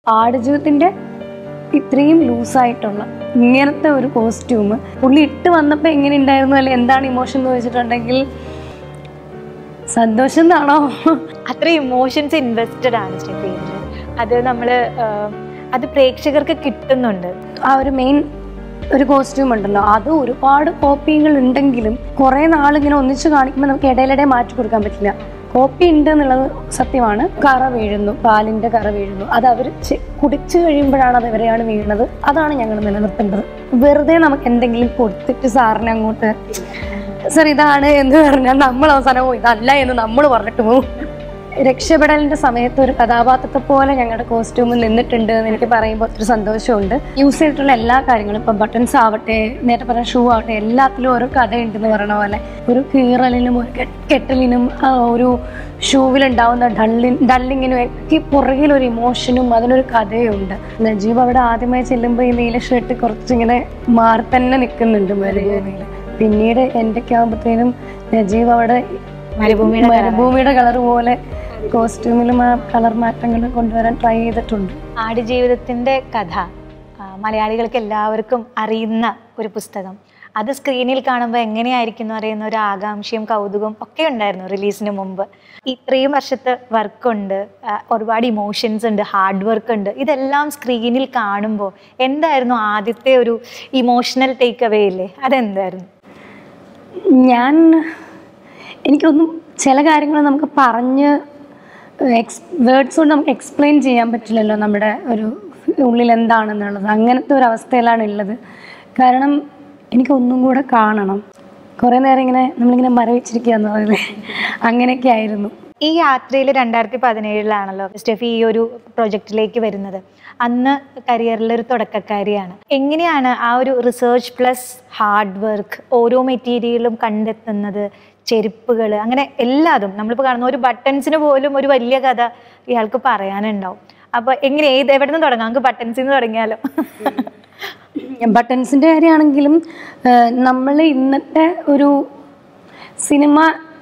ആടുജീവിതത്തിന്റെ ഇത്രയും ലൂസായിട്ടുള്ള ഇങ്ങനത്തെ ഒരു കോസ്റ്റ്യൂം പുള്ളി ഇട്ട് വന്നപ്പോൾ എങ്ങനെ ഉണ്ടായിരുന്നു അല്ലെ എന്താണ് ഇമോഷൻ എന്ന് വെച്ചിട്ടുണ്ടെങ്കിൽ സന്തോഷം എന്നാണോ അത്രയും ഇമോഷൻസ് ഇൻവെസ്റ്റഡ് ആണ് സ്റ്റെഫീനിൽ അത് നമ്മൾ അത് പ്രേക്ഷകർക്ക് കിട്ടുന്നുണ്ട് ആ ഒരു മെയിൻ ഒരു കോസ്റ്റ്യൂം ഉണ്ടല്ലോ അത് ഒരുപാട് കോപ്പികൾ ഉണ്ടെങ്കിലും കുറെ നാളിങ്ങനെ ഒന്നിച്ച് കാണിക്കുമ്പോൾ നമുക്ക് ഇടയിലിടെ മാറ്റി കൊടുക്കാൻ പറ്റില്ല കോപ്പി ഉണ്ട് എന്നുള്ളത് സത്യമാണ് കറ വീഴുന്നു പാലിന്റെ കറ വീഴുന്നു അത് അവർ കുടിച്ചു കഴിയുമ്പോഴാണ് അത് എവരെയാണ് വീഴുന്നത് അതാണ് ഞങ്ങൾ നിലനിർത്തേണ്ടത് വെറുതെ നമുക്ക് എന്തെങ്കിലും കൊടുത്തിട്ട് സാറിനെ അങ്ങോട്ട് സർ ഇതാണ് എന്ന് പറഞ്ഞാൽ നമ്മൾ അവസാനം "ഓ, ഇതല്ല എന്ന് നമ്മൾ പറഞ്ഞിട്ട് പോകും രക്ഷപ്പെടലിന്റെ സമയത്ത് ഒരു കഥാപാത്രത്തെ പോലെ ഞങ്ങളുടെ കോസ്റ്റ്യൂം നിന്നിട്ടുണ്ട് എന്ന് എനിക്ക് പറയുമ്പോൾ ഒത്തിരി സന്തോഷമുണ്ട് യൂസ് ചെയ്തിട്ടുള്ള എല്ലാ കാര്യങ്ങളും ഇപ്പം ബട്ടൺസ് ആവട്ടെ നേരത്തെ പറഞ്ഞ ഷൂ ആവട്ടെ എല്ലാത്തിലും ഓരോ കഥയുണ്ടെന്ന് പറയണ പോലെ ഒരു കീറലിനും ഒരു കെ- കെട്ടലിനും ആ ഒരു ഷൂവിലുണ്ടാവുന്ന ഡള്ളിൻ ഡള്ളിങ്ങിനും ഒക്കെ പുറകിൽ ഒരു ഇമോഷനും അതിനൊരു കഥയുണ്ട് നജീബ് അവിടെ ആദ്യമായി ചെല്ലുമ്പോൾ ഈ നീല ഷർട്ട് കുറച്ചിങ്ങനെ മാറി തന്നെ നിൽക്കുന്നുണ്ട് മരുഭൂമിയിൽ പിന്നീട് എന്റെയൊക്കെ ആകുമ്പോഴത്തേനും നജീബ് അവിടെ മരുഭൂമിയുടെ മരുഭൂമിയുടെ കളർ പോലെ കോസ്റ്റ്യൂമിലും ആ കളർ മാറ്റങ്ങൾ കൊണ്ടുവരാൻ ട്രൈ ചെയ്തിട്ടുണ്ട് ആടുജീവിതത്തിൻ്റെ കഥ ആ, മലയാളികൾക്ക് എല്ലാവർക്കും അറിയുന്ന ഒരു പുസ്തകം അത് സ്ക്രീനിൽ കാണുമ്പോൾ എങ്ങനെയായിരിക്കും എന്ന് പറയുന്ന ഒരു ആകാംക്ഷയും കൗതുകവും ഒക്കെ ഉണ്ടായിരുന്നു റിലീസിന് മുമ്പ് ഇത്രയും വർഷത്തെ വർക്കുണ്ട് ഒരുപാട് ഇമോഷൻസ് ഉണ്ട് ഹാർഡ് വർക്ക് ഉണ്ട് ഇതെല്ലാം സ്ക്രീനിൽ കാണുമ്പോൾ എന്തായിരുന്നു ആദ്യത്തെ ഒരു ഇമോഷണൽ ടേക്ക് അവേ ഇല്ലേ അതെന്തായിരുന്നു ഞാൻ എനിക്കൊന്നും ചില കാര്യങ്ങൾ നമുക്ക് പറഞ്ഞ് എക്സ് വേർഡ്സ് കൊണ്ട് നമുക്ക് എക്സ്പ്ലെയിൻ ചെയ്യാൻ പറ്റില്ലല്ലോ നമ്മുടെ ഒരു ഉള്ളിൽ എന്താണെന്നുള്ളത് അങ്ങനത്തെ ഒരു അവസ്ഥയിലാണ് ഉള്ളത് കാരണം എനിക്കൊന്നും കൂടെ കാണണം കുറേ നേരം ഇങ്ങനെ നമ്മളിങ്ങനെ മരവിച്ചിരിക്കുക എന്ന് പറയുന്നത് അങ്ങനെയൊക്കെ ആയിരുന്നു ഈ യാത്രയിൽ രണ്ടായിരത്തി പതിനേഴിലാണല്ലോ സ്റ്റെഫി ഈ ഒരു പ്രൊജക്റ്റിലേക്ക് വരുന്നത് അന്ന് കരിയറിൽ ഒരു തുടക്കക്കാരിയാണ് എങ്ങനെയാണ് ആ ഒരു റിസർച്ച് പ്ലസ് ഹാർഡ് വർക്ക് ഓരോ മെറ്റീരിയലും കണ്ടെത്തുന്നത് ചെരുപ്പുകൾ അങ്ങനെ എല്ലാതും നമ്മളിപ്പോൾ കാണുന്ന ഒരു ബട്ടൺസിന് പോലും ഒരു വലിയ കഥ ഇയാൾക്ക് പറയാനുണ്ടാവും അപ്പോൾ എങ്ങനെ ഏത് എവിടെ നിന്ന് തുടങ്ങാം നമുക്ക് ബട്ടൺസിൽ നിന്ന് തുടങ്ങിയാലോ ബട്ടൺസിൻ്റെ കാര്യമാണെങ്കിലും നമ്മൾ ഇന്നത്തെ ഒരു സിനിമ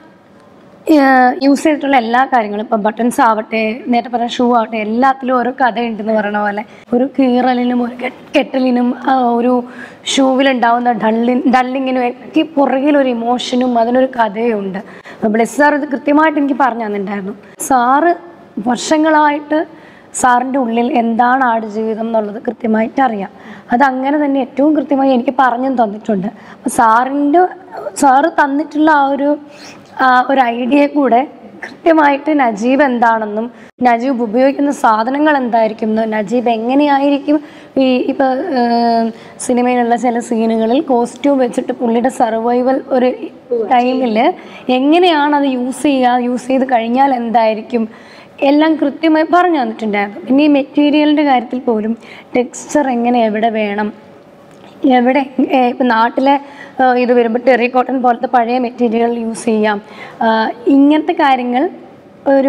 യൂസ് ചെയ്തിട്ടുള്ള എല്ലാ കാര്യങ്ങളും ഇപ്പം ബട്ടൺസ് ആവട്ടെ നേരത്തെ പറഞ്ഞ ഷൂ ആവട്ടെ എല്ലാത്തിലും ഓരോ കഥയുണ്ടെന്ന് പറയണ പോലെ ഒരു കീറലിനും ഒരു കെ- കെട്ടലിനും ആ, ഒരു ഷൂവിലുണ്ടാവുന്ന ഡള്ളിൻ ഡള്ളിങ്ങിനും ഒക്കെ പുറകിൽ ഒരു ഇമോഷനും അതിനൊരു കഥയുണ്ട് ബ്ലെസ് സാർ ഇത് കൃത്യമായിട്ട് എനിക്ക് പറഞ്ഞു തന്നിട്ടുണ്ടായിരുന്നു സാറ് വർഷങ്ങളായിട്ട് സാറിൻ്റെ ഉള്ളിൽ എന്താണ് ആടുജീവിതം എന്നുള്ളത് കൃത്യമായിട്ട് അറിയാം അത് അങ്ങനെ തന്നെ ഏറ്റവും കൃത്യമായി എനിക്ക് പറഞ്ഞും തന്നിട്ടുണ്ട് അപ്പം സാറിൻ്റെ സാറ് തന്നിട്ടുള്ള ആ ഒരു ആ ഒരു ഐഡിയ കൂടെ കൃത്യമായിട്ട് നജീബ് എന്താണെന്നും നജീബ് ഉപയോഗിക്കുന്ന സാധനങ്ങൾ എന്തായിരിക്കും എന്ന് നജീബ് എങ്ങനെയായിരിക്കും ഈ ഇപ്പോൾ സിനിമയിലുള്ള ചില സീനുകളിൽ കോസ്റ്റ്യൂം വെച്ചിട്ട് പുള്ളിയുടെ സർവൈവൽ ഒരു ടൈമിൽ എങ്ങനെയാണ് അത് യൂസ് ചെയ്യുക യൂസ് ചെയ്ത് കഴിഞ്ഞാൽ എന്തായിരിക്കും എല്ലാം കൃത്യമായി പറഞ്ഞു തന്നിട്ടുണ്ടായിരുന്നു പിന്നെ ഈ മെറ്റീരിയലിൻ്റെ കാര്യത്തിൽ പോലും ടെക്സ്ചർ എങ്ങനെ എവിടെ വേണം എവിടെ ഏ, ഇപ്പം നാട്ടിലെ ഏ, ഇത് വരുമ്പോൾ ടെറി കോട്ടൺ പോലത്തെ പഴയ മെറ്റീരിയൽ യൂസ് ചെയ്യാം ആ, ഇങ്ങനത്തെ കാര്യങ്ങൾ ഒരു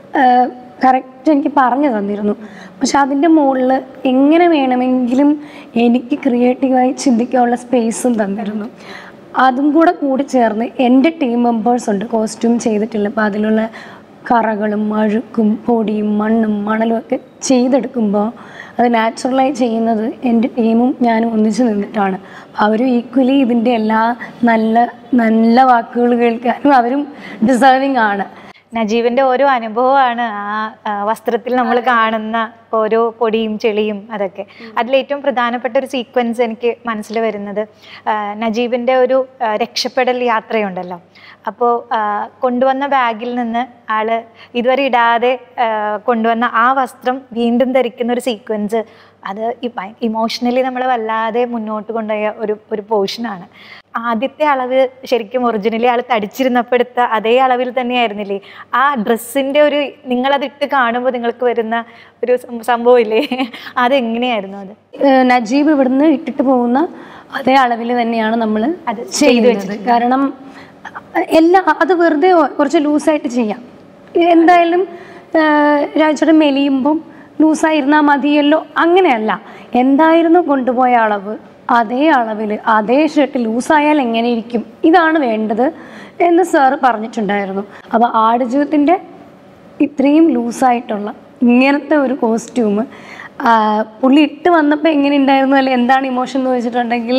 കറക്റ്റ് എനിക്ക് പറഞ്ഞു തന്നിരുന്നു പക്ഷെ അതിൻ്റെ മുകളിൽ എങ്ങനെ വേണമെങ്കിലും എനിക്ക് ക്രിയേറ്റീവായി ചിന്തിക്കാനുള്ള സ്പേസും തന്നിരുന്നു അതും കൂടെ കൂടി ചേർന്ന് എൻ്റെ ടീം മെമ്പേഴ്സ് ഉണ്ട് കോസ്റ്റ്യൂം ചെയ്തിട്ടുള്ള അപ്പോൾ അതിലുള്ള കറകളും അഴുക്കും പൊടിയും മണ്ണും മണലും ഒക്കെ ചെയ്തെടുക്കുമ്പോൾ അത് നാച്ചുറലായി ചെയ്യുന്നത് എൻ്റെ ടീമും ഞാനും ഒന്നിച്ച് നിന്നിട്ടാണ് അവരും ഈക്വലി ഇതിൻ്റെ എല്ലാ നല്ല നല്ല വാക്കുകൾ കേൾക്കാനും അവരും ഡിസേർവിങ് ആണ് നജീബിന്റെ ഓരോ അനുഭവമാണ് ആ ആ, വസ്ത്രത്തിൽ നമ്മൾ കാണുന്ന ഓരോ പൊടിയും ചെളിയും അതൊക്കെ അതിലേറ്റവും പ്രധാനപ്പെട്ട ഒരു സീക്വൻസ് എനിക്ക് മനസ്സിൽ വരുന്നത് ആ, നജീബിന്റെ ഒരു ആ, രക്ഷപ്പെടൽ യാത്രയുണ്ടല്ലോ അപ്പോൾ കൊണ്ടുവന്ന ബാഗിൽ നിന്ന് ആള് ഇതുവരെ ഇടാതെ ആ, കൊണ്ടുവന്ന ആ വസ്ത്രം വീണ്ടും ധരിക്കുന്ന ഒരു സീക്വൻസ് അത് ഇമോഷണലി നമ്മൾ വല്ലാതെ മുന്നോട്ട് കൊണ്ടുപോയ ഒരു ഒരു പോർഷനാണ് ആദ്യത്തെ അളവ് ശരിക്കും ഒറിജിനലി ആൾ തടിച്ചിരുന്നപ്പോൾ എടുത്ത അതേ അളവിൽ തന്നെയായിരുന്നില്ലേ ആ ഡ്രസ്സിൻ്റെ ഒരു നിങ്ങളത് ഇട്ട് കാണുമ്പോൾ നിങ്ങൾക്ക് വരുന്ന ഒരു സം- സംഭവമില്ലേ അതെങ്ങനെയായിരുന്നു അത് ഏഹ് നജീബ് ഇവിടുന്ന് ഇട്ടിട്ട് പോകുന്ന അതേ അളവിൽ തന്നെയാണ് നമ്മൾ അത് ചെയ്തു ചെയ്യുന്നത് കാരണം അഹ് എല്ലാം അത് വെറുതെ കുറച്ച് ലൂസായിട്ട് ചെയ്യാം എന്തായാലും രാജയുടെ മെലിയുമ്പം ലൂസായിരുന്നാൽ മതിയല്ലോ അങ്ങനെയല്ല എന്തായിരുന്നു കൊണ്ടുപോയ അളവ് അതേ അളവിൽ അതേ ഷർട്ട് ലൂസായാൽ എങ്ങനെ ഇരിക്കും ഇതാണ് വേണ്ടത് എന്ന് സാറ് പറഞ്ഞിട്ടുണ്ടായിരുന്നു അപ്പോൾ ആടുജീവിതത്തിൻ്റെ ഇത്രയും ലൂസായിട്ടുള്ള ഇങ്ങനത്തെ ഒരു കോസ്റ്റ്യൂം പുള്ളി ഇട്ട് വന്നപ്പോൾ എങ്ങനെ ഉണ്ടായിരുന്നു അല്ലെ എന്താണ് ഇമോഷൻ എന്ന് ചോദിച്ചിട്ടുണ്ടെങ്കിൽ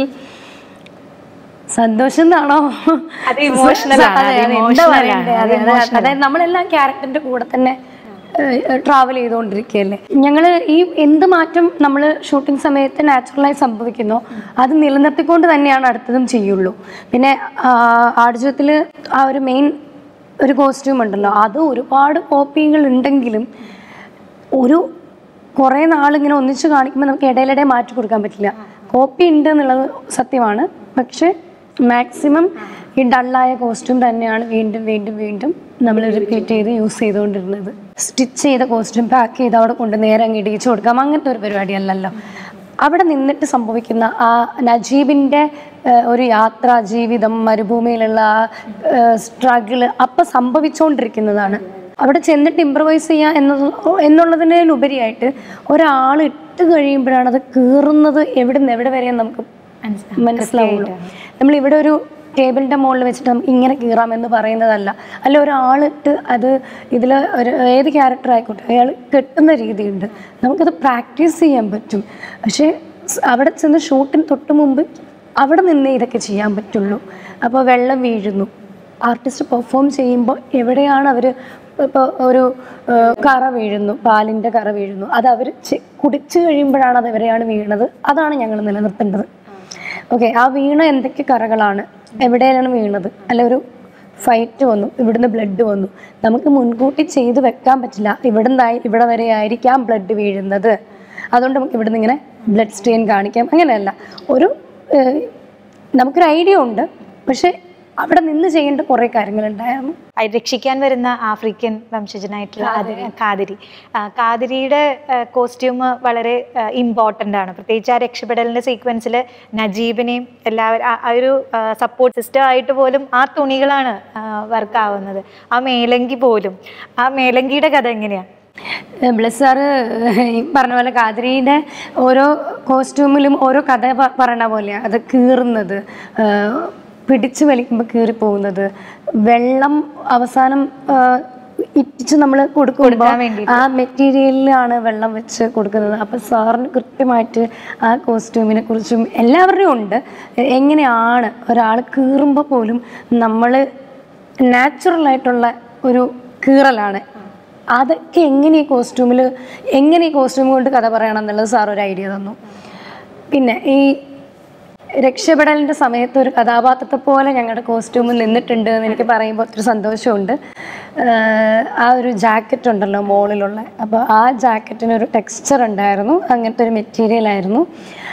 സന്തോഷം എന്നാണോ അത് emotional ആണ്, അതെ, അത് അതെ, എന്താ emotional പറയണ്ടേ? ആണ്, അതെ, അത് അതെ, അതായത് നമ്മളെല്ലാം ക്യാരക്ടറിന്റെ കൂടെ തന്നെ ട്രാവൽ ചെയ്തുകൊണ്ടിരിക്കുകയല്ലേ ഞങ്ങൾ ഈ എന്ത് മാറ്റം നമ്മൾ ഷൂട്ടിംഗ് സമയത്ത് നാച്ചുറലായി സംഭവിക്കുന്നോ അത് നിലനിർത്തിക്കൊണ്ട് തന്നെയാണ് അടുത്തതും ചെയ്യുള്ളൂ പിന്നെ ആടുജത്തിൽ ആ ഒരു മെയിൻ ഒരു കോസ്റ്റ്യൂം ഉണ്ടല്ലോ അത് ഒരുപാട് കോപ്പികൾ ഉണ്ടെങ്കിലും ഒരു കുറേ നാളിങ്ങനെ ഒന്നിച്ച് കാണിക്കുമ്പോൾ നമുക്ക് ഇടയിലിടെ മാറ്റി കൊടുക്കാൻ പറ്റില്ല കോപ്പി ഉണ്ട് എന്നുള്ളത് സത്യമാണ് പക്ഷെ മാക്സിമം ഈ ഡള്ളായ കോസ്റ്റ്യൂം തന്നെയാണ് വീണ്ടും വീണ്ടും വീണ്ടും നമ്മൾ റിപ്പീറ്റ് ചെയ്ത് യൂസ് ചെയ്തുകൊണ്ടിരുന്നത് സ്റ്റിച്ച് ചെയ്ത കോസ്റ്റ്യൂം പാക്ക് ചെയ്ത് അവിടെ കൊണ്ട് നേരെ അങ്ങ് ഇടിയിച്ചു കൊടുക്കാം അങ്ങനത്തെ ഒരു പരിപാടിയല്ലല്ലോ അവിടെ നിന്നിട്ട് സംഭവിക്കുന്ന ആ നജീബിൻ്റെ ഏഹ്, ഒരു യാത്രാ ജീവിതം മരുഭൂമിയിലുള്ള ആ സ്ട്രഗിള് അപ്പം സംഭവിച്ചുകൊണ്ടിരിക്കുന്നതാണ് അവിടെ ചെന്നിട്ട് ഇമ്പ്രവൈസ് ചെയ്യുക എന്നത് എന്നുള്ളതിനുപരിയായിട്ട് ഒരാൾ ഇട്ട് കഴിയുമ്പോഴാണ് അത് കീറുന്നത് എവിടെ നിന്ന് എവിടെ വരെ നമുക്ക് മനസ്സിലാവുള്ളൂ നമ്മൾ ഇവിടെ ഒരു ടേബിളിൻ്റെ മുകളിൽ വെച്ചിട്ട് നമുക്ക് ഇങ്ങനെ കീറാമെന്ന് പറയുന്നതല്ല അല്ല ഒരാളിട്ട് അത് ഇതിൽ ഒരു ഏത് ക്യാരക്ടർ ആയിക്കോട്ടെ അയാൾ കെട്ടുന്ന രീതിയുണ്ട് നമുക്കത് പ്രാക്ടീസ് ചെയ്യാൻ പറ്റും പക്ഷേ സ് അവിടെ ചെന്ന് ഷൂട്ടിന് തൊട്ട് മുമ്പ് അവിടെ നിന്നേ ഇതൊക്കെ ചെയ്യാൻ പറ്റുള്ളൂ അപ്പോൾ വെള്ളം വീഴുന്നു ആർട്ടിസ്റ്റ് പെർഫോം ചെയ്യുമ്പോൾ എവിടെയാണ് അവർ ഇപ്പോൾ ഒരു ആ, കറ വീഴുന്നു പാലിൻ്റെ കറ വീഴുന്നു അത് അവർ കുടിച്ചു കഴിയുമ്പോഴാണ് അത് എവിടെയാണ് വീണത് അതാണ് ഞങ്ങൾ നിലനിർത്തേണ്ടത് ഓക്കെ ആ വീണ എന്തൊക്കെ കറകളാണ് എവിടെയാണ് വീണത് അല്ല ഒരു ഫൈറ്റ് വന്നു ഇവിടുന്ന് ബ്ലഡ് വന്നു നമുക്ക് മുൻകൂട്ടി ചെയ്ത് വെക്കാൻ പറ്റില്ല ഇവിടുന്നായി ഇവിടെ വരെ ആയിരിക്കാം ബ്ലഡ് വീഴുന്നത് അതുകൊണ്ട് നമുക്ക് ഇവിടുന്ന് ഇങ്ങനെ ബ്ലഡ് സ്ട്രെയിൻ കാണിക്കാം അങ്ങനെയല്ല ഒരു ഏഹ്, നമുക്കൊരു ഐഡിയ ഉണ്ട് പക്ഷെ അവിടെ നിന്ന് ചെയ്യേണ്ട കുറേ കാര്യങ്ങളുണ്ടായിരുന്നു അത് രക്ഷിക്കാൻ വരുന്ന ആഫ്രിക്കൻ വംശജനായിട്ടുള്ള അത് കാതിരി ആ, കാതിരിയുടെ കോസ്റ്റ്യൂം വളരെ ഇമ്പോർട്ടൻ്റ് ആണ് പ്രത്യേകിച്ച് ആ രക്ഷപ്പെടലിൻ്റെ സീക്വൻസിൽ നജീബിനെയും എല്ലാവരും ആ- ആ ഒരു സപ്പോർട്ട് സിസ്റ്റം ആയിട്ട് പോലും ആ തുണികളാണ് വർക്ക് ആവുന്നത് ആ മേലങ്കി പോലും ആ മേലങ്കിയുടെ കഥ എങ്ങനെയാ ബ്ലസ് സാറ് ഈ പറഞ്ഞ പോലെ കാതിരിയുടെ ഓരോ കോസ്റ്റ്യൂമിലും ഓരോ കഥ പ- പറയണ പോലെയാണ് അത് കീറുന്നത് ആ, പിടിച്ചു വലിക്കുമ്പോൾ കീറിപ്പോകുന്നത് വെള്ളം അവസാനം ആ, ഇറ്റിച്ച് നമ്മൾ കൊടുക്കുമ്പോൾ കൊടുക്കാൻ വേണ്ടിയിട്ട്. ആ മെറ്റീരിയലിലാണ് വെള്ളം വെച്ച് കൊടുക്കുന്നത് അപ്പം സാറിന് കൃത്യമായിട്ട് ആ കോസ്റ്റ്യൂമിനെ കുറിച്ചും എല്ലാവരുടെയും ഉണ്ട് എ- എങ്ങനെയാണ് ഒരാൾ കീറുമ്പോൾ പോലും നമ്മൾ നാച്ചുറലായിട്ടുള്ള ഒരു കീറലാണ് അതൊക്കെ എങ്ങനെ ഈ കോസ്റ്റ്യൂമിൽ എങ്ങനെ ഈ കോസ്റ്റ്യൂം കൊണ്ട് കഥ പറയണം എന്നുള്ളത് സാർ ഒരു ഐഡിയ തന്നു പിന്നെ ഈ രക്ഷപ്പെടലിൻ്റെ സമയത്ത് ഒരു കഥാപാത്രത്തെ പോലെ ഞങ്ങളുടെ കോസ്റ്റ്യൂം നിന്നിട്ടുണ്ട് എന്ന് എനിക്ക് പറയുമ്പോൾ ഒത്തിരി സന്തോഷമുണ്ട് ആഹ് ആ ഒരു ജാക്കറ്റ് ഉണ്ടല്ലോ മോളിലുള്ള അപ്പോൾ ആ ജാക്കറ്റിന് ഒരു ടെക്സ്ചർ ഉണ്ടായിരുന്നു അങ്ങനത്തെ ഒരു മെറ്റീരിയൽ ആയിരുന്നു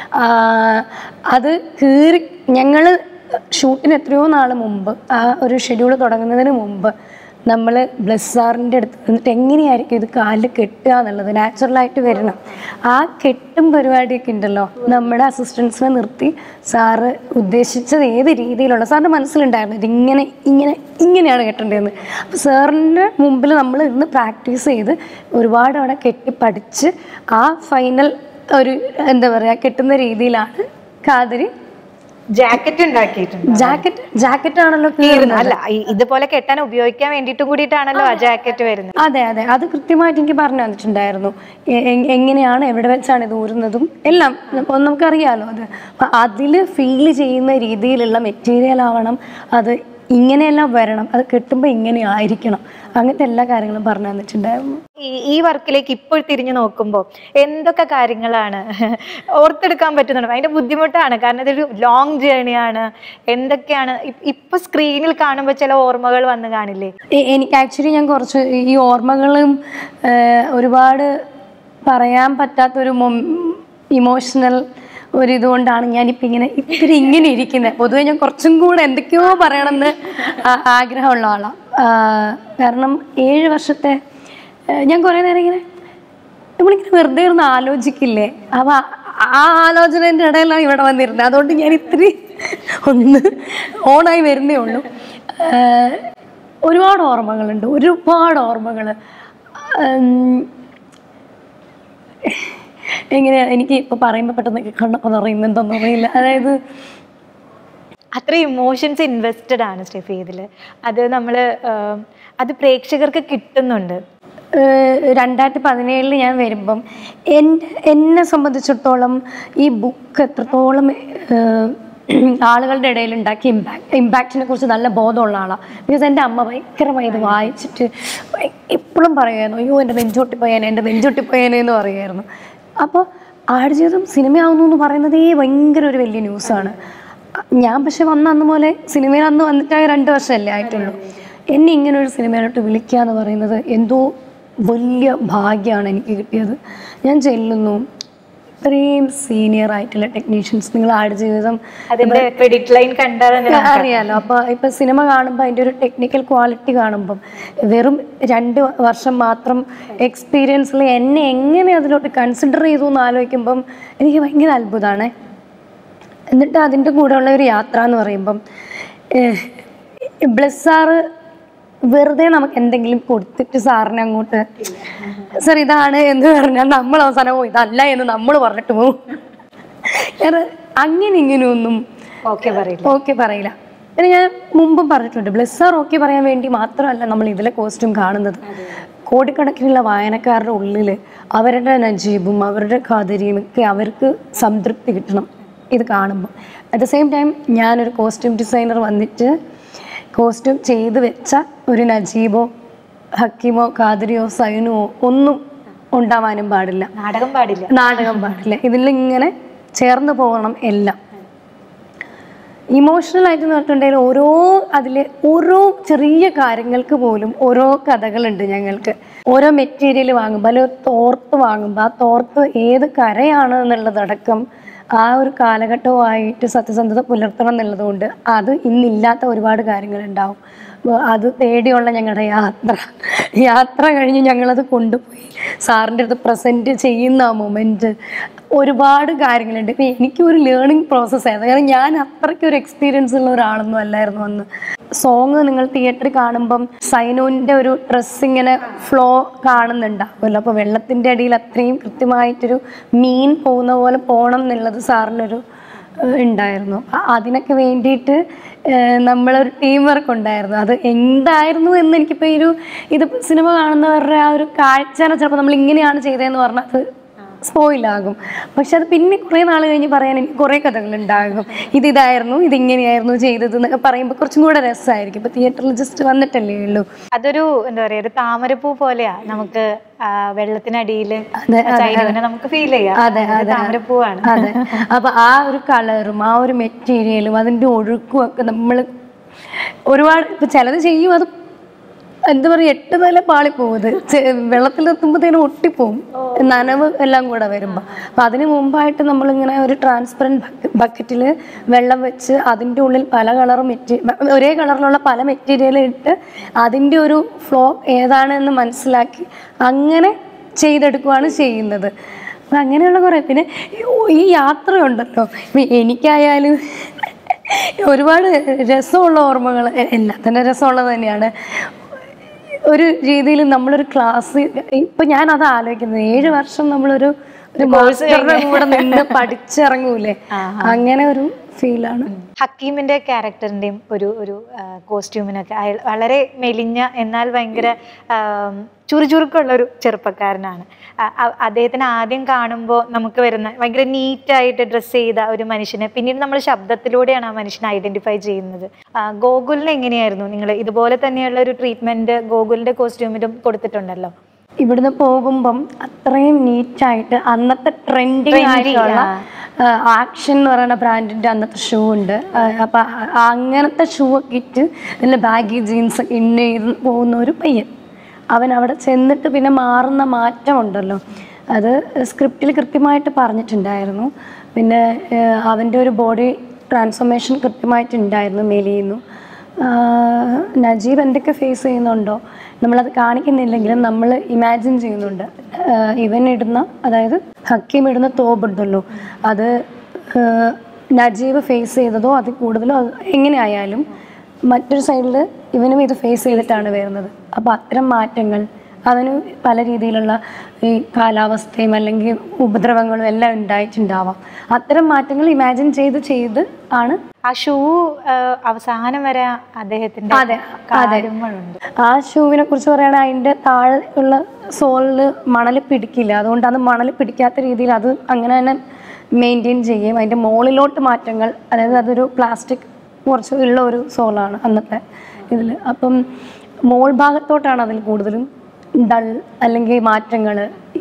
ആഹ് അത് കീറി ഞങ്ങൾ ഷൂട്ടിന് എത്രയോ നാൾ മുമ്പ് ആ ഒരു ഷെഡ്യൂൾ തുടങ്ങുന്നതിന് മുമ്പ് നമ്മൾ ബ്ലസ്സാറിൻ്റെ അടുത്ത് നിന്നിട്ട് എങ്ങനെയായിരിക്കും ഇത് കാലിൽ കെട്ടുക എന്നുള്ളത് നാച്ചുറലായിട്ട് വരണം ആ കെട്ടും പരിപാടിയൊക്കെ ഉണ്ടല്ലോ നമ്മുടെ അസിസ്റ്റൻസിനെ നിർത്തി സാറ് ഉദ്ദേശിച്ചത് ഏത് രീതിയിലുള്ള സാറിൻ്റെ മനസ്സിലുണ്ടായിരുന്നു ഇതിങ്ങനെ ഇങ്ങനെ ഇങ്ങനെയാണ് കെട്ടേണ്ടതെന്ന് അപ്പോൾ സാറിൻ്റെ മുമ്പിൽ നമ്മൾ ഇന്ന് പ്രാക്ടീസ് ചെയ്ത് ഒരുപാട് അവിടെ കെട്ടി പഠിച്ച് ആ ഫൈനൽ ഒരു എന്താ പറയുക കെട്ടുന്ന രീതിയിലാണ് കാതിരി ജാക്കറ്റ് ഉണ്ടാക്കിയിട്ടുണ്ട് ജാക്കറ്റ് ജാക്കറ്റ് ആണല്ലോ കീറുന്നത് അല്ല ഈ- ഇതുപോലെ കെട്ടാൻ ഉപയോഗിക്കാൻ വേണ്ടിയിട്ടും കൂടിയിട്ടാണല്ലോ ആ ജാക്കറ്റ് വരുന്നത് അതെ അതെ അത് കൃത്യമായിട്ട് എനിക്ക് പറഞ്ഞു തന്നിട്ടുണ്ടായിരുന്നു എ- എ- എങ്ങനെയാണ് എവിടെ വെച്ചാണ് ഇത് ഊരുന്നതും എല്ലാം അപ്പോൾ നമുക്കറിയാലോ അത് അപ്പം അതിൽ ഫീൽ ചെയ്യുന്ന രീതിയിലുള്ള മെറ്റീരിയൽ ആവണം അത് ഇങ്ങനെയെല്ലാം വരണം അത് കെട്ടുമ്പോൾ ഇങ്ങനെ ആയിരിക്കണം അങ്ങനത്തെ എല്ലാ കാര്യങ്ങളും പറഞ്ഞു തന്നിട്ടുണ്ടായിരുന്നു ഈ ഈ വർക്കിലേക്ക് ഇപ്പോൾ തിരിഞ്ഞു നോക്കുമ്പോൾ എന്തൊക്കെ കാര്യങ്ങളാണ് ഓർത്തെടുക്കാൻ പറ്റുന്നുണ്ട് ഭയങ്കര ബുദ്ധിമുട്ടാണ് കാരണം ഇതൊരു ലോങ് ജേണിയാണ് എന്തൊക്കെയാണ് ഇ- ഇപ്പൊ സ്ക്രീനിൽ കാണുമ്പോൾ ചില ഓർമ്മകൾ വന്ന് കാണില്ലേ എ- എനിക്ക് ആക്ച്വലി ഞാൻ കുറച്ച് ഈ ഓർമ്മകളും ഏഹ്, ഒരുപാട് പറയാൻ പറ്റാത്തൊരു ഇമോഷണൽ ഒരു ഇതുകൊണ്ടാണ് ഞാനിപ്പോൾ ഇങ്ങനെ ഇത്തിരി ഇങ്ങനെ ഇരിക്കുന്നത് പൊതുവെ ഞാൻ കുറച്ചും കൂടെ എന്തൊക്കെയോ പറയണമെന്ന് ആ- ആഗ്രഹമുള്ള ആളാണ് കാരണം ഏഴ് വർഷത്തെ ഏഹ്, ഞാൻ കുറേ നേരം ഇങ്ങനെ നമ്മളിങ്ങനെ വെറുതെ ഇരുന്ന് ആലോചിക്കില്ലേ അപ്പൊ ആ- ആ ആലോചനേൻ്റെ ഇടയിലാണ് ഇവിടെ വന്നിരുന്നത് അതുകൊണ്ട് ഞാൻ ഇത്തിരി ഒന്ന് ഓണായി വരുന്നേ ഉള്ളൂ ആഹ് ഒരുപാട് ഓർമ്മകളുണ്ട് ഒരുപാട് ഓർമ്മകൾ എങ്ങനെയാ എനിക്ക് ഇപ്പോൾ പറയുമ്പോൾ പെട്ടെന്ന് കണ്ണൊക്കെ നിറയുന്നുണ്ടോന്ന് അറിയില്ല അതായത് അത്ര ഇമോഷൻസ് ഇൻവെസ്റ്റഡ് ആണ് സ്റ്റെഫി ഇതിൽ അത് നമ്മൾ അത് പ്രേക്ഷകർക്ക് കിട്ടുന്നുണ്ട് ഏഹ് രണ്ടായിരത്തി പതിനേഴിൽ ഞാൻ വരുമ്പം എൻ്റെ എന്നെ സംബന്ധിച്ചിടത്തോളം ഈ ബുക്ക് എത്രത്തോളം ഏഹ് ആളുകളുടെ ഇടയിൽ ഉണ്ടാക്കിയ ഇമ്പാക്ട് ഇമ്പാക്റ്റിനെ കുറിച്ച് നല്ല ബോധമുള്ള ആളാണ് ബിക്കോസ് എൻ്റെ അമ്മ ഭയങ്കരമായി ഇത് വായിച്ചിട്ട് എപ്പോഴും പറയുമായിരുന്നു അയ്യോ എൻ്റെ നെഞ്ചൊട്ടി പോയാനെ എൻ്റെ നെഞ്ചൊട്ടി പോയാനെ എന്ന് പറയുമായിരുന്നു അപ്പോൾ ആടുജീവിതം സിനിമയാവുന്നു എന്ന് പറയുന്നതേ ഭയങ്കര ഒരു വലിയ ന്യൂസാണ് ഞാൻ പക്ഷെ വന്ന അന്ന് പോലെ സിനിമയിൽ അന്ന് വന്നിട്ടായ രണ്ട് വർഷമല്ലേ ആയിട്ടുള്ളൂ എന്നെ ഇങ്ങനെ ഒരു സിനിമയിലോട്ട് വിളിക്കുക എന്ന് പറയുന്നത് എന്തോ വലിയ ഭാഗ്യമാണ് എനിക്ക് കിട്ടിയത് ഞാൻ ചെല്ലുന്നു ഇത്രയും സീനിയർ ആയിട്ടുള്ള ടെക്നീഷ്യൻസ് നിങ്ങൾ ആടുജീവിതം അതിന്റെ ക്രെഡിറ്റ് ലൈൻ കണ്ടാൽ തന്നെ അറിയാലോ അപ്പൊ ഇപ്പൊ സിനിമ കാണുമ്പോൾ അതിന്റെ ഒരു ടെക്നിക്കൽ ക്വാളിറ്റി കാണുമ്പം വെറും രണ്ട് വർഷം മാത്രം എക്സ്പീരിയൻസിൽ എന്നെ എങ്ങനെ അതിലോട്ട് കൺസിഡർ ചെയ്തു എന്ന് ആലോചിക്കുമ്പം എനിക്ക് ഭയങ്കര അത്ഭുതമാണ് എന്നിട്ട് അതിൻ്റെ കൂടെയുള്ള ഒരു യാത്ര എന്ന് പറയുമ്പം ബ്ലസ് സാറ് വെറുതെ നമുക്ക് എന്തെങ്കിലും കൊടുത്തിട്ട് സാറിനെ അങ്ങോട്ട് സർ ഇതാണ് എന്ന് പറഞ്ഞാൽ നമ്മൾ അവസാനം ഓ ഇതല്ല എന്ന് നമ്മൾ പറഞ്ഞിട്ട് പോകും കാരണം അങ്ങനെ ഇങ്ങനെയൊന്നും ഓക്കെ പറയില്ല ഓക്കെ പറയില്ല പിന്നെ ഞാൻ മുമ്പും പറഞ്ഞിട്ടുണ്ട് ബ്ലെസ്സർ ഓക്കെ പറയാൻ വേണ്ടി മാത്രമല്ല നമ്മൾ ഇതിലെ കോസ്റ്റ്യൂം കാണുന്നത് കോടിക്കണക്കിനുള്ള വായനക്കാരുടെ ഉള്ളിൽ അവരുടെ നജീബും അവരുടെ ഖാദരിയും ഒക്കെ അവർക്ക് സംതൃപ്തി കിട്ടണം ഇത് കാണുമ്പോൾ അറ്റ് ദ സെയിം ടൈം ഞാനൊരു കോസ്റ്റ്യൂം ഡിസൈനർ വന്നിട്ട് കോസ്റ്റ്യൂം ചെയ്ത് വെച്ച ഒരു നജീബോ ഹക്കീമോ ഖാദരിയോ സൈനുവോ ഒന്നും ഉണ്ടാവാനും പാടില്ല നാടകം പാടില്ല നാടകം പാടില്ല ഇതിലിങ്ങനെ ചേർന്ന് പോകണം എല്ലാം ഇമോഷണൽ ആയിട്ട് പറഞ്ഞിട്ടുണ്ടെങ്കിൽ ഓരോ അതിൽ ഓരോ ചെറിയ കാര്യങ്ങൾക്ക് പോലും ഓരോ കഥകളുണ്ട് ഞങ്ങൾക്ക് ഓരോ മെറ്റീരിയൽ വാങ്ങുമ്പോൾ അല്ലെങ്കിൽ ഒരു തോർത്ത് വാങ്ങുമ്പോൾ ആ തോർത്ത് ഏത് കരയാണ് എന്നുള്ളതടക്കം ആ ഒരു കാലഘട്ടവുമായിട്ട് സത്യസന്ധത പുലർത്തണം എന്നുള്ളതുകൊണ്ട് അത് ഇന്നില്ലാത്ത ഒരുപാട് കാര്യങ്ങളുണ്ടാവും വ- അത് തേടിയുള്ള ഞങ്ങളുടെ യാത്ര യാത്ര കഴിഞ്ഞ് ഞങ്ങളത് കൊണ്ടുപോയി സാറിൻ്റെ അടുത്ത് പ്രസൻറ്റ് ചെയ്യുന്ന ആ മൊമെൻറ്റ് ഒരുപാട് കാര്യങ്ങളുണ്ട് ഇപ്പം എനിക്കും ഒരു ലേണിംഗ് പ്രോസസ്സായിരുന്നു കാരണം ഞാൻ അത്രയ്ക്ക് ഒരു എക്സ്പീരിയൻസ് ഉള്ള ഒരാളൊന്നും അല്ലായിരുന്നു അന്ന് സോങ് നിങ്ങൾ തിയേറ്ററിൽ കാണുമ്പം സൈനോൻ്റെ ഒരു ഡ്രസ്സ് ഇങ്ങനെ ഫ്ലോ കാണുന്നുണ്ടാവുമല്ലോ അപ്പോൾ വെള്ളത്തിൻ്റെ അടിയിൽ അത്രയും കൃത്യമായിട്ടൊരു മീൻ പോകുന്ന പോലെ പോകണം എന്നുള്ളത് സാറിനൊരു ഏഹ് ഉണ്ടായിരുന്നു അ- അതിനൊക്കെ വേണ്ടിയിട്ട് ഏഹ് നമ്മളൊരു ടീം വർക്ക് ഉണ്ടായിരുന്നു അത് എന്തായിരുന്നു എന്ന് എനിക്കിപ്പോൾ ഈ ഒരു ഇത് സിനിമ കാണുന്നവരുടെ ആ ഒരു കാഴ്ചനെ ചിലപ്പോൾ നമ്മൾ ഇങ്ങനെയാണ് ചെയ്തതെന്ന് പറഞ്ഞാൽ അത് സ്പോയിലാകും പക്ഷെ അത് പിന്നെ കുറേ നാൾ കഴിഞ്ഞ് പറയാൻ എനിക്ക് കുറേ കഥകളുണ്ടാകും ഇത് ഇതായിരുന്നു ഇതിങ്ങനെയായിരുന്നു ചെയ്തത് എന്നൊക്കെ പറയുമ്പോൾ കുറച്ചും കൂടെ രസമായിരിക്കും ഇപ്പോൾ തിയേറ്ററിൽ ജസ്റ്റ് വന്നിട്ടല്ലേ ഉള്ളൂ അതൊരു എന്താ പറയാ ഒരു താമരപ്പൂ പോലെയാ നമുക്ക് ആ വെള്ളത്തിനടിയിൽ അതെ, സൈനുവിനെ നമുക്ക് ഫീൽ ചെയ്യാം അതെ, അത് അതെ. താമരപ്പൂവാണ് അതെ അപ്പൊ ആ ഒരു കളറും ആ ഒരു മെറ്റീരിയലും അതിന്റെ ഒഴുക്കും ഒക്കെ നമ്മൾ ഒരുപാട് ഇപ്പൊ ചിലത് ചെയ്യും അത് എന്താ പറയുക എട്ട് നില പാളിപ്പോകും ഇത് ചെ- വെള്ളത്തിലെത്തുമ്പോഴത്തേനും ഒട്ടിപ്പോവും നനവ് എല്ലാം കൂടെ വരുമ്പോൾ അപ്പം അതിന് മുമ്പായിട്ട് നമ്മളിങ്ങനെ ഒരു ട്രാൻസ്പെറൻറ്റ് ബക്കറ്റിൽ വെള്ളം വെച്ച് അതിൻ്റെ ഉള്ളിൽ പല കളർ മെറ്റീ ഒരേ കളറിലുള്ള പല മെറ്റീരിയൽ ഇട്ട് അതിൻ്റെ ഒരു ഫ്ലോ ഏതാണെന്ന് മനസ്സിലാക്കി അങ്ങനെ ചെയ്തെടുക്കുകയാണ് ചെയ്യുന്നത് അപ്പം അങ്ങനെയുള്ള കുറേ പിന്നെ ഈ യാത്രയുണ്ടല്ലോ ഇപ്പം എനിക്കായാലും ഒരുപാട് രസമുള്ള ഓർമ്മകൾ എല്ലാം തന്നെ രസമുള്ളത് തന്നെയാണ് ഒരു രീതിയിൽ നമ്മളൊരു ക്ലാസ് ഇപ്പൊ ഞാൻ അത് ആലോചിക്കുന്നത് ഏഴ് വർഷം നമ്മളൊരു ഒരു മാസ്റ്ററുടെ കൂടെ നിന്ന് പഠിച്ചിറങ്ങൂലേ അങ്ങനെ ഒരു ഫീലാണ് ഹക്കീമിന്റെ ക്യാരക്ടറിന്റെയും ഒരു ഒരു കോസ്റ്റ്യൂമിനൊക്കെ അയാൾ വളരെ മെലിഞ്ഞ എന്നാൽ ഭയങ്കര ആം, ചുറുചുറുക്കുള്ള ഒരു ചെറുപ്പക്കാരനാണ് അ- അ- അദ്ദേഹത്തിന് ആദ്യം കാണുമ്പോൾ നമുക്ക് വരുന്ന ഭയങ്കര നീറ്റായിട്ട് ഡ്രസ്സ് ചെയ്ത ഒരു മനുഷ്യനെ പിന്നീട് നമ്മൾ ശബ്ദത്തിലൂടെയാണ് ആ മനുഷ്യനെ ഐഡന്റിഫൈ ചെയ്യുന്നത് ആ, ഗോകുലിന് എങ്ങനെയായിരുന്നു നിങ്ങൾ ഇതുപോലെ തന്നെയുള്ള ഒരു ട്രീറ്റ്മെന്റ് ഗോകുലിന്റെ കോസ്റ്റ്യൂമിലും കൊടുത്തിട്ടുണ്ടല്ലോ ഇവിടുന്ന് പോകുമ്പം അത്രയും നീറ്റായിട്ട് അന്നത്തെ ട്രെൻഡിങ് ആയിട്ടുള്ള ആക്ഷൻ എന്ന് പറയുന്ന ബ്രാൻഡിന്റെ അന്നത്തെ ഷൂ ഉണ്ട് ആ, അപ്പൊ ആ- അങ്ങനത്തെ ഷൂ ഒക്കെ ഇട്ട് നല്ല ബാഗി ജീൻസ് ഒക്കെ ഇന്ന് ചെയ്ത് പോകുന്ന ഒരു പയ്യൻ അവൻ അവിടെ ചെന്നിട്ട് പിന്നെ മാറുന്ന മാറ്റമുണ്ടല്ലോ അത് സ്ക്രിപ്റ്റിൽ കൃത്യമായിട്ട് പറഞ്ഞിട്ടുണ്ടായിരുന്നു പിന്നെ ഏഹ്, അവൻ്റെ ഒരു ബോഡി ട്രാൻസ്ഫോർമേഷൻ കൃത്യമായിട്ടുണ്ടായിരുന്നു മെലിയുന്നു ആഹ് നജീബ് എന്തൊക്കെ ഫേസ് ചെയ്യുന്നുണ്ടോ നമ്മളത് കാണിക്കുന്നില്ലെങ്കിലും നമ്മൾ ഇമാജിൻ ചെയ്യുന്നുണ്ട് ആഹ് ഇവൻ ഇടുന്ന അതായത് ഹക്കീം ഇടുന്ന തോബുണ്ടല്ലോ അത് ആഹ് നജീബ് ഫേസ് ചെയ്തതോ അതിൽ കൂടുതലോ അത് എങ്ങനെയായാലും മറ്റൊരു സൈഡിൽ ഇവനും ഇത് ഫേസ് ചെയ്തിട്ടാണ് വരുന്നത് അപ്പോൾ അത്തരം മാറ്റങ്ങൾ അതിന് പല രീതിയിലുള്ള ഈ കാലാവസ്ഥയും അല്ലെങ്കിൽ ഉപദ്രവങ്ങളും എല്ലാം ഉണ്ടായിട്ടുണ്ടാവാം അത്തരം മാറ്റങ്ങൾ ഇമാജിൻ ചെയ്ത് ചെയ്ത് ആണ് ആ ഷൂ അവസാനം വരെ അദ്ദേഹത്തിന്റെ അതെ, കാര്യങ്ങളുണ്ട് ആ ഷൂവിനെ കുറിച്ച് പറയുകയാണെങ്കിൽ അതിൻ്റെ താഴെ ഉള്ള സോളിൽ മണൽ പിടിക്കില്ല അതുകൊണ്ട് അത് മണൽ പിടിക്കാത്ത രീതിയിൽ അത് അങ്ങനെ തന്നെ മെയിൻറ്റെയിൻ ചെയ്യും അതിൻ്റെ മുകളിലോട്ട് മാറ്റങ്ങൾ അതായത് അതൊരു പ്ലാസ്റ്റിക് കുറച്ച് ഉള്ള ഒരു സോളാണ് അന്നത്തെ ഇതിൽ അപ്പം മോൾ ഭാഗത്തോട്ടാണ് അതിൽ കൂടുതലും ഡൾ അല്ലെങ്കിൽ മാറ്റങ്ങൾ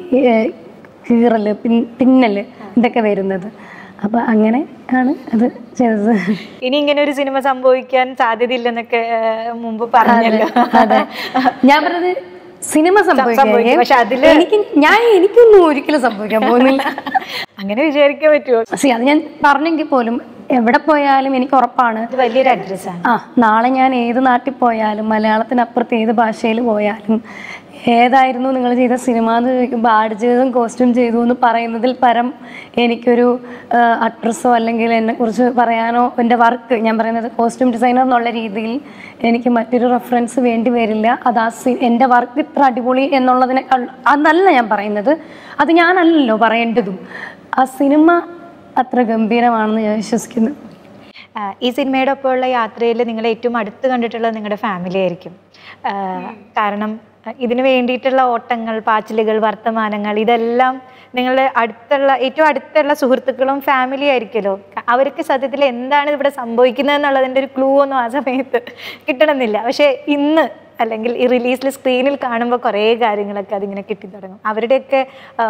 കീറൽ പിൻ പിന്നൽ ഇതൊക്കെ വരുന്നത് അപ്പം അങ്ങനെ ആണ് അത് ചെയ്തത് ഇനി ഇങ്ങനെ ഒരു സിനിമ സംഭവിക്കാൻ സാധ്യതയില്ലെന്നൊക്കെ ആ, മുമ്പ് പറഞ്ഞല്ലോ അതെ ഞാൻ പറഞ്ഞത് സിനിമ സംഭവിക്കും. സംഭവിക്കുകയും പക്ഷെ അതില് എനിക്ക് ഞാൻ എനിക്കൊന്നും ഒരിക്കലും സംഭവിക്കാൻ പോകുന്നില്ല അങ്ങനെ വിചാരിക്കാൻ പറ്റുമോ സി അത് ഞാൻ പറഞ്ഞെങ്കിൽ പോലും എവിടെ പോയാലും എനിക്ക് ഉറപ്പാണ് ഇത് വലിയൊരു അഡ്രസ്സാണ് ആ നാളെ ഞാൻ ഏത് നാട്ടിൽ പോയാലും മലയാളത്തിനപ്പുറത്ത് ഏത് ഭാഷയിൽ പോയാലും ഏതായിരുന്നു നിങ്ങൾ ചെയ്ത സിനിമ എന്ന് ചോദിക്കുമ്പോൾ ആടുജീവിതം കോസ്റ്റ്യൂം ചെയ്തു എന്ന് പറയുന്നതിൽ പരം എനിക്കൊരു അഡ്രസ്സോ അല്ലെങ്കിൽ എന്നെക്കുറിച്ച് പറയാനോ എൻ്റെ വർക്ക് ഞാൻ പറയുന്നത് കോസ്റ്റ്യൂം ഡിസൈനർ എന്നുള്ള രീതിയിൽ എനിക്ക് മറ്റൊരു റെഫറൻസ് വേണ്ടി വരില്ല അത് ആ സി എൻ്റെ വർക്ക് ഇത്ര അടിപൊളി എന്നുള്ളതിനേക്കാൾ അതല്ല ഞാൻ പറയുന്നത് അത് ഞാനല്ലല്ലോ പറയേണ്ടതും ആ സിനിമ അത്ര ഗംഭീരമാണെന്ന് ഞാൻ വിശ്വസിക്കുന്നു ആ, ഈ സിനിമയുടെ ഒപ്പമുള്ള യാത്രയിൽ നിങ്ങൾ ഏറ്റവും അടുത്ത് കണ്ടിട്ടുള്ളത് നിങ്ങളുടെ ഫാമിലി ആയിരിക്കും ആ, കാരണം ആ, ഇതിനു വേണ്ടിയിട്ടുള്ള ഓട്ടങ്ങൾ പാച്ചിലുകൾ വർത്തമാനങ്ങൾ ഇതെല്ലാം നിങ്ങളുടെ അടുത്തുള്ള ഏറ്റവും അടുത്തുള്ള സുഹൃത്തുക്കളും ഫാമിലി ആയിരിക്കുമല്ലോ ക- അവർക്ക് സത്യത്തിൽ എന്താണ് ഇവിടെ സംഭവിക്കുന്നത് എന്നുള്ളതിൻ്റെ ഒരു ക്ലൂ ഒന്നും ആ സമയത്ത് കിട്ടണമെന്നില്ല പക്ഷേ ഇന്ന് അല്ലെങ്കിൽ ഈ റിലീസിൽ സ്ക്രീനിൽ കാണുമ്പോൾ കുറേ കാര്യങ്ങളൊക്കെ അതിങ്ങനെ കിട്ടിത്തുടങ്ങും അവരുടെയൊക്കെ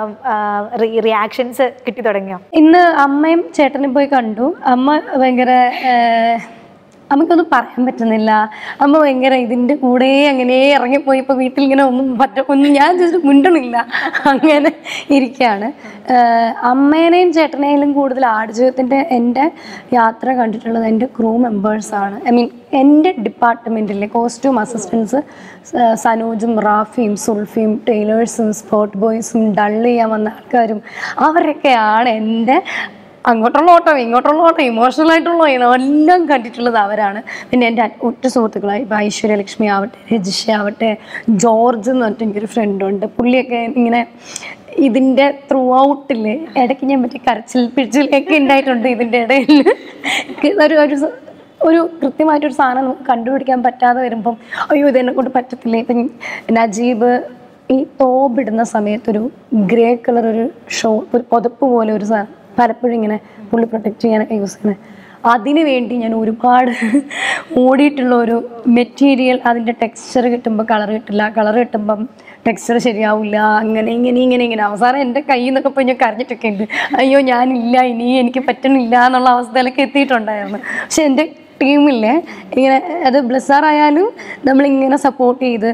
റിയാക്ഷൻസ് കിട്ടിത്തുടങ്ങിയോ ഇന്ന് അമ്മയും ചേട്ടനും പോയി കണ്ടു അമ്മ ഭയങ്കര ഏഹ്, അമ്മയ്ക്കൊന്നും പറയാൻ പറ്റുന്നില്ല അമ്മ ഭയങ്കര ഇതിൻ്റെ കൂടെ അങ്ങനെ ഇറങ്ങിപ്പോയി ഇപ്പോൾ വീട്ടിൽ ഇങ്ങനെ ഒന്നും പറ്റ ഒന്നും ഞാൻ ജസ്റ്റ് മിണ്ടണില്ല അങ്ങനെ ഇരിക്കുകയാണ് ഏഹ്, അമ്മേനെയും ചേട്ടനെയും കൂടുതൽ ആടുജീവിതത്തിൻ്റെ എൻ്റെ യാത്ര കണ്ടിട്ടുള്ളത് എൻ്റെ ക്രൂ മെമ്പേഴ്സാണ് ഐ മീൻ എൻ്റെ ഡിപ്പാർട്ട്മെൻറ്റിലെ കോസ്റ്റ്യൂം അസിസ്റ്റൻസ് സനോജും റാഫിയും സുൽഫിയും ടൈലേഴ്സും സ്പോട്ട് ബോയ്സും ഡള്ള് ചെയ്യാൻ വന്ന ആൾക്കാരും അവരൊക്കെയാണ് എൻ്റെ അങ്ങോട്ടുള്ള ഓട്ടം ഇങ്ങോട്ടുള്ള ഓട്ടം ഇമോഷണൽ ആയിട്ടുള്ള എല്ലാം കണ്ടിട്ടുള്ളത് അവരാണ് പിന്നെ എൻ്റെ ഉറ്റ സുഹൃത്തുക്കളായി ഇപ്പോൾ ഐശ്വര്യലക്ഷ്മി ആവട്ടെ രജിഷ ആവട്ടെ ജോർജ് എന്ന് പറഞ്ഞിട്ട് എനിക്കൊരു ഫ്രണ്ടുണ്ട് പുള്ളിയൊക്കെ ഇങ്ങനെ ഇതിൻ്റെ ത്രൂ ഔട്ടിൽ ഇടയ്ക്ക് ഞാൻ മറ്റേ കരച്ചിൽ പിടിച്ചിലൊക്കെ ഉണ്ടായിട്ടുണ്ട് ഇതിൻ്റെ ഇടയിൽ ഒരു ഒരു സ- ഒരു കൃത്യമായിട്ടൊരു സാധനം നമുക്ക് കണ്ടുപിടിക്കാൻ പറ്റാതെ വരുമ്പം അയ്യോ ഇതെന്നെ കൊണ്ട് പറ്റത്തില്ല ഇപ്പം നജീബ് ഈ തോബിടുന്ന സമയത്തൊരു ഗ്രേ കളർ ഒരു ഷോ ഒരു പുതപ്പ് പോലെ ഒരു സാധനം പലപ്പോഴും ഇങ്ങനെ പുള്ളി പ്രൊട്ടക്റ്റ് ചെയ്യാനൊക്കെ യൂസ് ചെയ്യുന്നത് അതിന് വേണ്ടി ഞാൻ ഒരുപാട് ഓടിയിട്ടുള്ള ഒരു മെറ്റീരിയൽ അതിൻ്റെ ടെക്സ്ചർ കിട്ടുമ്പോൾ കളർ കിട്ടില്ല കളർ കിട്ടുമ്പം ടെക്സ്ചർ ശരിയാവില്ല അങ്ങനെ ഇങ്ങനെ ഇങ്ങനെ ഇങ്ങനെ അവസാനം എൻ്റെ കയ്യിൽ നിന്നൊക്കെ പോയി ഞാൻ കരഞ്ഞിട്ടൊക്കെ ഉണ്ട് അയ്യോ ഞാനില്ല ഇനി എനിക്ക് പറ്റണില്ല എന്നുള്ള അവസ്ഥയിലൊക്കെ എത്തിയിട്ടുണ്ടായിരുന്നു പക്ഷെ എൻ്റെ ടീമില്ലേ ഇങ്ങനെ അത് ബ്ലസ്സാർ ആയാലും നമ്മളിങ്ങനെ സപ്പോർട്ട് ചെയ്ത്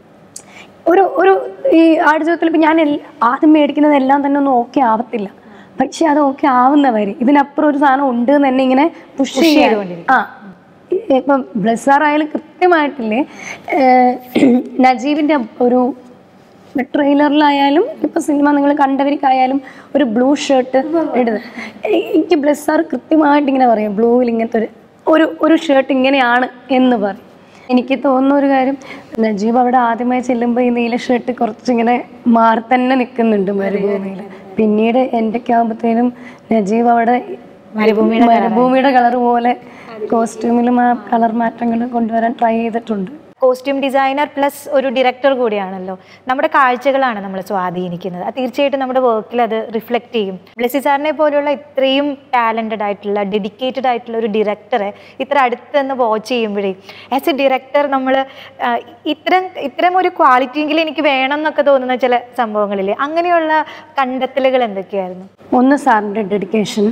ഒരു ഒരു ഈ ആടുജീവിതത്തിൽ ഇപ്പം ഞാൻ എൽ- ആദ്യം മേടിക്കുന്നതെല്ലാം തന്നെ ഒന്നും ഓക്കെ ആവത്തില്ല പക്ഷെ അത് ഓക്കെ ആവുന്നവര് ഇതിനപ്പുറം ഒരു സാധനം ഉണ്ട് എന്ന് തന്നെ ഇങ്ങനെ പുഷ് ചെയ്യാൻ ആ ഇ- ഇപ്പം ബ്ലസ്സാർ ആയാലും കൃത്യമായിട്ടില്ലേ ഏഹ് നജീബിൻ്റെ ഒരു ട്രെയിലറിലായാലും ഇപ്പൊ സിനിമ നിങ്ങൾ കണ്ടവർക്കായാലും ഒരു ബ്ലൂ ഷർട്ട് ഇടുന്നത് എനിക്ക് ബ്ലസ്സാർ കൃത്യമായിട്ട് ഇങ്ങനെ പറയും ബ്ലൂവിൽ ഇങ്ങനത്തെ ഒരു ഒരു ഒരു ഷർട്ട് ഇങ്ങനെയാണ് എന്ന് പറയും എനിക്ക് തോന്നുന്ന ഒരു കാര്യം നജീബ് അവിടെ ആദ്യമായി ചെല്ലുമ്പോൾ ഈ നീല ഷർട്ട് കുറച്ചിങ്ങനെ മാറി തന്നെ നിൽക്കുന്നുണ്ട് മരുഭൂമിയിൽ പിന്നീട് എൻ്റെ ആകുമ്പോഴത്തേനും നജീബ് അവിടെ മരുഭൂമിയുടെ മരുഭൂമിയുടെ കളർ പോലെ കോസ്റ്റ്യൂമിലും ആ കളർ മാറ്റങ്ങൾ കൊണ്ടുവരാൻ ട്രൈ ചെയ്തിട്ടുണ്ട് കോസ്റ്റ്യൂം ഡിസൈനർ പ്ലസ് ഒരു ഡയറക്ടർ കൂടിയാണല്ലോ നമ്മുടെ കാഴ്ചകളാണ് നമ്മളെ സ്വാധീനിക്കുന്നത് അത് തീർച്ചയായിട്ടും നമ്മുടെ വർക്കിൽ അത് റിഫ്ലക്റ്റ് ചെയ്യും ബ്ലെസി സാറിനെ പോലെയുള്ള ഇത്രയും ടാലൻറ്റഡ് ആയിട്ടുള്ള ഡെഡിക്കേറ്റഡ് ആയിട്ടുള്ള ഒരു ഡയറക്ടറെ ഇത്ര അടുത്ത് നിന്ന് വാച്ച് ചെയ്യുമ്പോഴേ ആസ് എ ഡയറക്ടർ നമ്മൾ ഇത്തരം ഇത്തരം ഒരു ക്വാളിറ്റിയെങ്കിലും എനിക്ക് വേണം എന്നൊക്കെ തോന്നുന്ന ചില സംഭവങ്ങളില്ലേ അങ്ങനെയുള്ള കണ്ടെത്തലുകൾ എന്തൊക്കെയായിരുന്നു ഒന്ന് സാറിൻ്റെ ഡെഡിക്കേഷൻ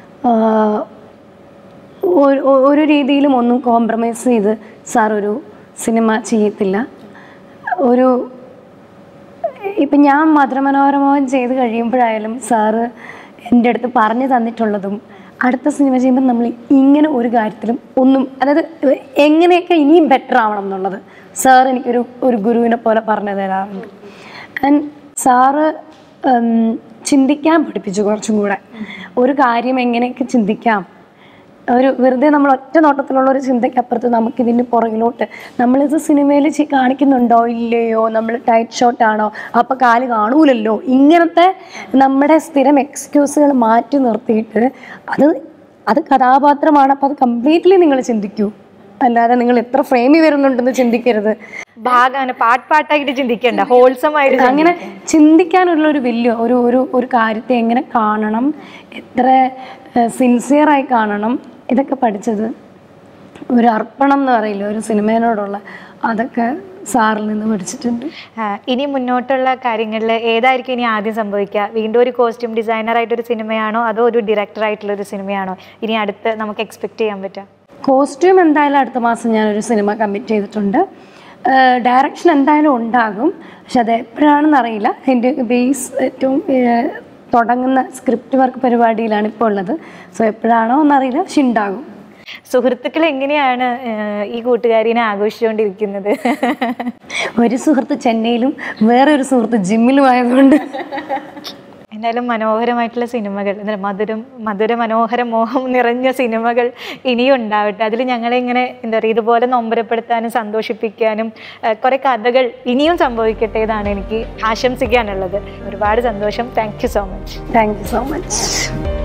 ഒരു രീതിയിലും ഒന്നും കോംപ്രമൈസ് ചെയ്ത് സാർ ഒരു സിനിമ ചെയ്യത്തില്ല ഒരു ഇപ്പം ഞാൻ മധുരമനോരമോഹൻ ചെയ്ത് കഴിയുമ്പോഴായാലും സാറ് എൻ്റെ അടുത്ത് പറഞ്ഞു തന്നിട്ടുള്ളതും അടുത്ത സിനിമ ചെയ്യുമ്പോൾ നമ്മൾ ഇങ്ങനെ ഒരു കാര്യത്തിലും ഒന്നും അതായത് എങ്ങനെയൊക്കെ ഇനിയും ബെറ്റർ ആവണം എന്നുള്ളത് സാർ എനിക്കൊരു ഒരു ഗുരുവിനെ പോലെ പറഞ്ഞു തരാറുണ്ട് ആൻഡ് സാറ് ഉം, ചിന്തിക്കാൻ പഠിപ്പിച്ചു കുറച്ചും കൂടെ ഒരു കാര്യം എങ്ങനെയൊക്കെ ചിന്തിക്കാം ഒരു വെറുതെ നമ്മൾ ഒറ്റ നോട്ടത്തിലുള്ള ഒരു ചിന്തയ്ക്കപ്പുറത്ത് നമുക്ക് ഇതിന് പുറകിലോട്ട് നമ്മളിത് സിനിമയിൽ കാണിക്കുന്നുണ്ടോ ഇല്ലയോ നമ്മൾ ടൈറ്റ് ഷോട്ട് ആണോ അപ്പൊ കാല് കാണൂലല്ലോ ഇങ്ങനത്തെ നമ്മുടെ സ്ഥിരം എക്സ്ക്യൂസുകൾ മാറ്റി നിർത്തിയിട്ട് അത് അത് കഥാപാത്രമാണ് അപ്പൊ അത് കംപ്ലീറ്റ്ലി നിങ്ങൾ ചിന്തിക്കൂ അല്ലാതെ നിങ്ങൾ എത്ര ഫ്രെയിമിൽ വരുന്നുണ്ടെന്ന് ചിന്തിക്കരുത് ഭാഗമാണ് പാട്ട് പാട്ടായിട്ട് ചിന്തിക്കണ്ട ഹോൾസം ആയിട്ട് അങ്ങനെ ചിന്തിക്കാനുള്ള ഒരു വലിയ ഒരു ഒരു ഒരു കാര്യത്തെ എങ്ങനെ കാണണം എത്ര സിൻസിയറായി കാണണം ഇതൊക്കെ പഠിച്ചത് ഒരു അർപ്പണം എന്ന് പറയില്ല ഒരു സിനിമയോടുള്ള അതൊക്കെ സാറിൽ നിന്ന് പഠിച്ചിട്ടുണ്ട് ആ, ഇനി മുന്നോട്ടുള്ള കാര്യങ്ങളിൽ ഏതായിരിക്കും ഇനി ആദ്യം സംഭവിക്കുക വീണ്ടും ഒരു കോസ്റ്റ്യൂം ഡിസൈനർ ആയിട്ടൊരു സിനിമയാണോ അതോ ഒരു ഡയറക്ടർ ആയിട്ടുള്ള ഒരു സിനിമയാണോ ഇനി അടുത്ത് നമുക്ക് എക്സ്പെക്ട് ചെയ്യാൻ പറ്റുക കോസ്റ്റ്യൂം എന്തായാലും അടുത്ത മാസം ഞാനൊരു സിനിമ കമ്മിറ്റ് ചെയ്തിട്ടുണ്ട് ഡയറക്ഷൻ എന്തായാലും ഉണ്ടാകും പക്ഷെ അത് എപ്പോഴാണെന്ന് അറിയില്ല എൻ്റെ ബേസ് ഏറ്റവും ഏഹ്, തുടങ്ങുന്ന സ്ക്രിപ്റ്റ് വർക്ക് പരിപാടിയിലാണ് ഇപ്പോൾ ഉള്ളത് സോ എപ്പോഴാണോ എന്നറിയില്ല പക്ഷെ ഉണ്ടാകും സുഹൃത്തുക്കൾ എങ്ങനെയാണ് ആ, ഈ കൂട്ടുകാരിനെ ആഘോഷിച്ചുകൊണ്ടിരിക്കുന്നത് ഒരു സുഹൃത്ത് ചെന്നൈയിലും വേറെ ഒരു സുഹൃത്ത് ജിമ്മിലും ആയതുകൊണ്ട് എന്തായാലും മനോഹരമായിട്ടുള്ള സിനിമകൾ എന്താ മധുരം മധുര മനോഹര മോഹം നിറഞ്ഞ സിനിമകൾ ഇനിയും ഉണ്ടാവട്ടെ അതിൽ ഞങ്ങളെ ഇങ്ങനെ എന്താ പറയുക ഇതുപോലെ നൊമ്പരപ്പെടുത്താനും സന്തോഷിപ്പിക്കാനും ആ, കുറെ കഥകൾ ഇനിയും സംഭവിക്കട്ടെ എന്നാണ് എനിക്ക് ആശംസിക്കാനുള്ളത് ഒരുപാട് സന്തോഷം thank you so much thank you so much